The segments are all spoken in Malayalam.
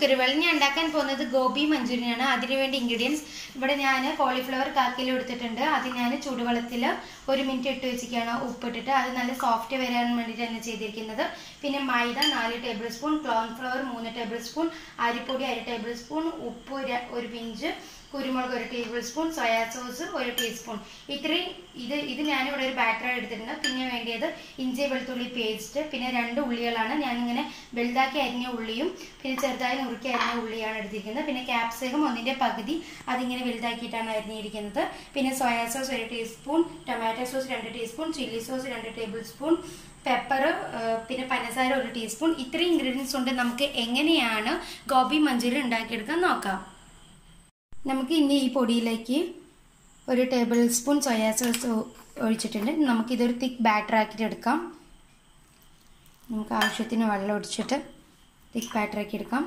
കുക്കറുകൾ ഞാൻ ഉണ്ടാക്കാൻ പോകുന്നത് ഗോബി മഞ്ചൂരിയനാണ് അതിനുവേണ്ടി ഇൻഗ്രീഡിയൻസ് ഇവിടെ ഞാൻ കോളിഫ്ലവർ കാക്കിലോ എടുത്തിട്ടുണ്ട് അത് ഞാൻ ചൂടുവെള്ളത്തിൽ ഒരു മിനിറ്റ് ഇട്ട് വെച്ചിരിക്കുകയാണ് ഉപ്പിട്ടിട്ട് അത് നല്ല സോഫ്റ്റ് വരാൻ വേണ്ടിയിട്ടാണ് ചെയ്തിരിക്കുന്നത് പിന്നെ മൈദ നാല് ടേബിൾ സ്പൂൺ കോൺഫ്ലവർ മൂന്ന് ടേബിൾ സ്പൂൺ അരിപ്പൊടി അര ടേബിൾ സ്പൂൺ ഉപ്പ് ര- ഒരു പിഞ്ച് കുരുമുളക് ഒരു ടേബിൾ സ്പൂൺ സോയാ സോസ് ഒരു ടീസ്പൂൺ ഇത്രയും ഇത് ഇത് ഞാനിവിടെ ഒരു ബാറ്റർ എടുത്തിട്ടുണ്ട് പിന്നെ വേണ്ടിയത് ഇഞ്ചി വെളുത്തുള്ളി പേസ്റ്റ് പിന്നെ രണ്ട് ഉള്ളികളാണ് ഞാനിങ്ങനെ വലുതാക്കി അരിഞ്ഞ ഉള്ളിയും പിന്നെ ചെറുതായി നുറുക്കി അരിഞ്ഞ ഉള്ളിയാണ് എടുത്തിരിക്കുന്നത് പിന്നെ ക്യാപ്സികം ഒന്നിൻ്റെ പകുതി അതിങ്ങനെ വലുതാക്കിയിട്ടാണ് അരിഞ്ഞിരിക്കുന്നത് പിന്നെ സോയാ സോസ് ഒരു ടീസ്പൂൺ ടൊമാറ്റോ സോസ് രണ്ട് ടീസ്പൂൺ ചില്ലി സോസ് രണ്ട് ടേബിൾ സ്പൂൺ പെപ്പർ പിന്നെ പഞ്ചസാര ഒരു ടീസ്പൂൺ ഇത്രയും ഇൻഗ്രീഡിയൻസ് കൊണ്ട് നമുക്ക് എങ്ങനെയാണ് ഗോബി മഞ്ചൂരി ഉണ്ടാക്കിയെടുക്കാൻ നോക്കാം നമുക്ക് ഇനി ഈ പൊടിയിലേക്ക് ഒരു ടേബിൾ സ്പൂൺ സോയാ സോസ് ഒഴിച്ചിട്ടുണ്ട് നമുക്കിതൊരു തിക്ക് ബാറ്റർ ആക്കിയിട്ട് എടുക്കാം നമുക്ക് ആവശ്യത്തിന് വെള്ളം ഒഴിച്ചിട്ട് തിക്ക് ബാറ്റർ ആക്കി എടുക്കാം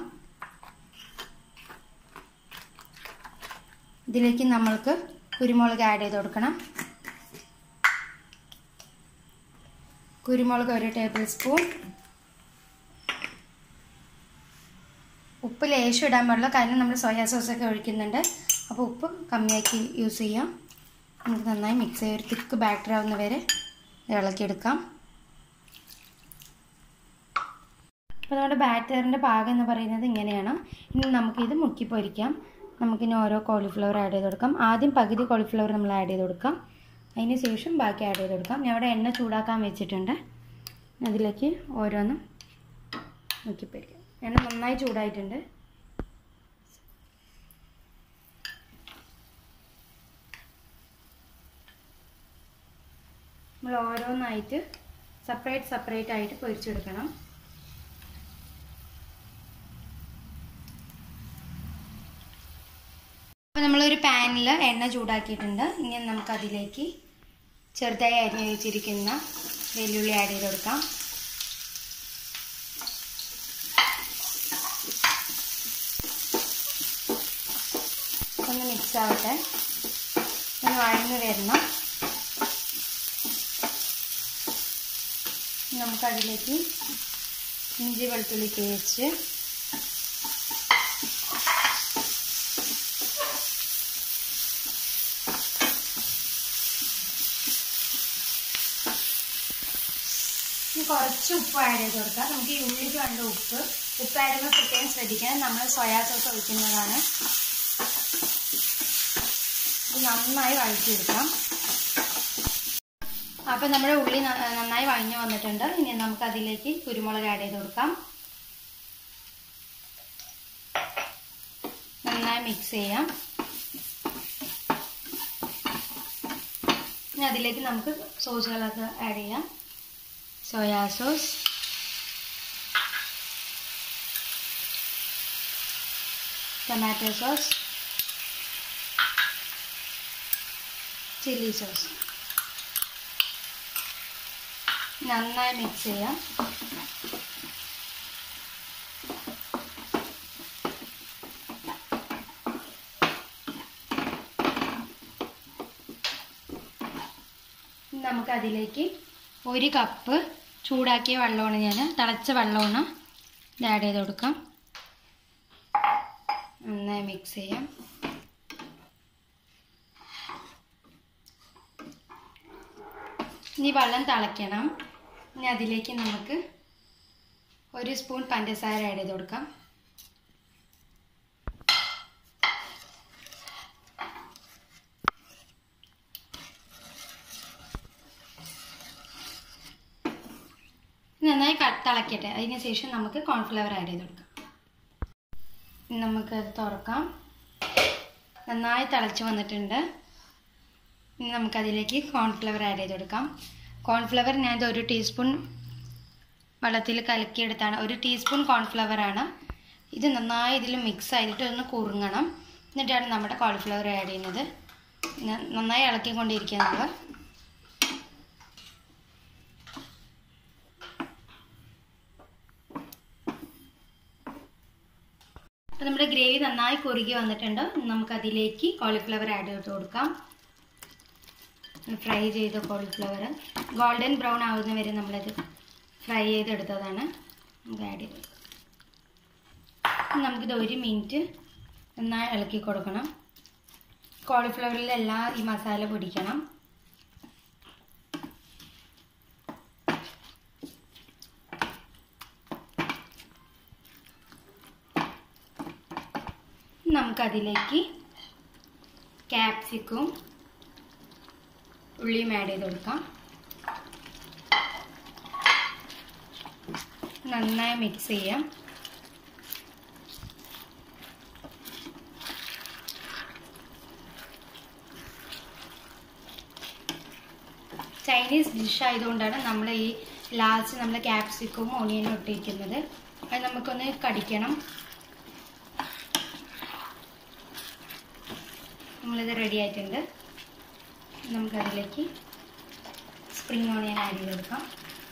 ഇതിലേക്ക് നമ്മൾക്ക് കുരുമുളക് ആഡ് ചെയ്ത് കൊടുക്കണം കുരുമുളക് ഒരു ടേബിൾ സ്പൂൺ ഉപ്പ് ലേശം ഇടാൻ പാടില്ല കാരണം നമ്മൾ സോയാ സോസൊക്കെ ഒഴിക്കുന്നുണ്ട് അപ്പോൾ ഉപ്പ് കമ്മിയാക്കി യൂസ് ചെയ്യാം നമുക്ക് നന്നായി മിക്സ് ചെയ്ത് ഒരു തിക്ക് ബാറ്റർ ആവുന്ന വരെ ഇളക്കിയെടുക്കാം അപ്പോൾ നമ്മുടെ ബാറ്ററിൻ്റെ പാകം എന്ന് പറയുന്നത് ഇങ്ങനെയാണ് ഇനി നമുക്കിത് മുക്കി പൊരിക്കാം നമുക്കിനി ഓരോ കോളിഫ്ലവർ ആഡ് ചെയ്ത് കൊടുക്കാം ആദ്യം പകുതി കോളിഫ്ലവർ നമ്മൾ ആഡ് ചെയ്ത് കൊടുക്കാം അതിന് ശേഷം ബാക്കി ആഡ് ചെയ്ത് കൊടുക്കാം ഞാൻ ഇവിടെ എണ്ണ ചൂടാക്കാൻ വെച്ചിട്ടുണ്ട് അതിലേക്ക് ഓരോന്നും മുക്കി പൊരിക്കാം എണ്ണ നന്നായി ചൂടായിട്ടുണ്ട് നമ്മൾ ഓരോന്നായിട്ട് സെപ്പറേറ്റ് സെപ്പറേറ്റ് ആയിട്ട് പൊരിച്ചെടുക്കണം അപ്പോൾ നമ്മളൊരു പാനിൽ എണ്ണ ചൂടാക്കിയിട്ടുണ്ട് ഇനി നമുക്ക് അതിലേക്ക് ചെറുതായി അരിഞ്ഞ് വെച്ചിരിക്കുന്ന വെല്ലുള്ളി ആഡ് ചെയ്ത് കൊടുക്കാം ഒന്ന് മിക്സ് ആവട്ടെ ഒന്ന് വഴന്ന് വരണം നമുക്കതിലേക്ക് ഇഞ്ചി വെളുത്തുള്ളി പേസ്റ്റ് ഇനി കുറച്ച് ഉപ്പ് ആഡ് ചെയ്ത് കൊടുക്കാം നമുക്ക് ഈ ഉള്ളിക്ക് വേണ്ട ഉപ്പ് ഉപ്പ് ആഡ് ചെയ്യുമ്പോൾ പ്രത്യേകം ശ്രദ്ധിക്കണം നമ്മൾ സോയാ സോസ് ഒഴിക്കുന്നതാണ് ഇത് നന്നായി വഴറ്റിയെടുക്കാം അപ്പം നമ്മുടെ ഉള്ളി ന- നന്നായി വഴഞ്ഞു വന്നിട്ടുണ്ട് ഇനി നമുക്ക് അതിലേക്ക് കുരുമുളക് ആഡ് ചെയ്ത് കൊടുക്കാം നന്നായി മിക്സ് ചെയ്യാം ഇനി അതിലേക്ക് നമുക്ക് സോസുകളൊക്കെ ആഡ് ചെയ്യാം soya sauce tomato sauce chilli sauce നന്നായി മിക്സ് ചെയ്യാം ഇനി നമുക്ക് അതിലേക്ക് ഒരു കപ്പ് ചൂടാക്കിയ വെള്ളമാണ് ഞാൻ തിളച്ച വെള്ളമാണ് ഇത് ആഡ് ചെയ്ത് കൊടുക്കാം നന്നായി മിക്സ് ചെയ്യാം ഇനി വെള്ളം തിളയ്ക്കണം ഇനി അതിലേക്ക് നമുക്ക് ഒരു സ്പൂൺ പഞ്ചസാര ആഡ് ചെയ്ത് കൊടുക്കാം നന്നായി ക- തിളയ്ക്കട്ടെ അതിന് ശേഷം നമുക്ക് കോൺഫ്ലവർ ആഡ് ചെയ്ത് കൊടുക്കാം ഇനി നമുക്കത് തുറക്കാം നന്നായി തിളച്ച് വന്നിട്ടുണ്ട് ഇനി നമുക്കതിലേക്ക് കോൺഫ്ലവർ ആഡ് ചെയ്ത് കൊടുക്കാം കോൺഫ്ലവർ ഞാൻ ഇത് ഒരു ടീസ്പൂൺ വെള്ളത്തിൽ കലക്കിയെടുത്താണ് ഒരു ടീസ്പൂൺ കോൺഫ്ലവർ ആണ് ഇത് നന്നായി ഇതിൽ മിക്സ് ആയിട്ട് ഒന്ന് കുറുങ്ങണം എന്നിട്ടാണ് നമ്മുടെ കോളിഫ്ലവർ ആഡ് ചെയ്യുന്നത് ന- നന്നായി ഇളക്കിക്കൊണ്ടിരിക്കുക നമ്മൾ അപ്പോൾ നമ്മുടെ ഗ്രേവി നന്നായി കുറുകി വന്നിട്ടുണ്ട് നമുക്കതിലേക്ക് കോളിഫ്ലവർ ആഡ് ചെയ്ത് കൊടുക്കാം ഫ്രൈ ചെയ്ത കോളിഫ്ലവർ ഗോൾഡൻ ബ്രൗൺ ആവുന്ന വരെ നമ്മളത് ഫ്രൈ ചെയ്തെടുത്തതാണ് നമുക്ക് ആഡ് ചെയ്ത് കൊടുക്കാം നമുക്കിത് ഒരു മിനിറ്റ് നന്നായി ഇളക്കി കൊടുക്കണം കോളിഫ്ലവറിലെല്ലാം ഈ മസാല പിടിക്കണം നമുക്കതിലേക്ക് ക്യാപ്സിക്കും ഉള്ളിയും ആഡ് ചെയ്ത് കൊടുക്കാം നന്നായി മിക്സ് ചെയ്യാം ചൈനീസ് ഡിഷ് ആയതുകൊണ്ടാണ് നമ്മൾ ഈ ലാസ്റ്റ് നമ്മൾ ക്യാപ്സിക്കും ഓണിയനും ഇട്ടിരിക്കുന്നത് അത് നമുക്കൊന്ന് കടിക്കണം നമ്മളിത് റെഡി ആയിട്ടുണ്ട് നമുക്കതിലേക്ക് സ്പ്രിംഗ് ഓണിയൻ ആഡ് ചെയ്ത് കൊടുക്കാം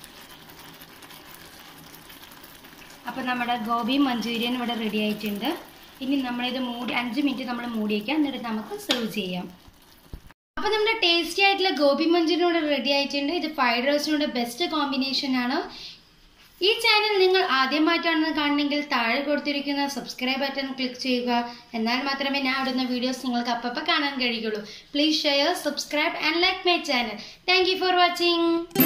അപ്പോൾ നമ്മുടെ ഗോബി മഞ്ചൂരിയൻ ഇവിടെ റെഡി ആയിട്ടുണ്ട് ഇനി നമ്മളിത് മൂടി അഞ്ച് മിനിറ്റ് നമ്മൾ മൂടി വയ്ക്കാം എന്നിട്ട് നമുക്ക് സെർവ് ചെയ്യാം അപ്പോൾ നമ്മുടെ ടേസ്റ്റി ആയിട്ടുള്ള ഗോബി മഞ്ചൂരിയൻ ഇവിടെ റെഡി ആയിട്ടുണ്ട് ഇത് ഫ്രൈഡ് റൈസിനോട് ബെസ്റ്റ് കോമ്പിനേഷൻ ആണ് ഈ ചാനൽ നിങ്ങൾ ആദ്യമായിട്ടാണ് കാണുന്നെങ്കിൽ താഴെ കൊടുത്തിരിക്കുന്ന സബ്സ്ക്രൈബ് ബട്ടൺ ക്ലിക്ക് ചെയ്യുക എന്നാൽ മാത്രമേ ഞാൻ ഇടുന്ന വീഡിയോസ് നിങ്ങൾക്ക് അപ്പം കാണാൻ കഴിയുള്ളൂ please share subscribe and like my channel thank you for watching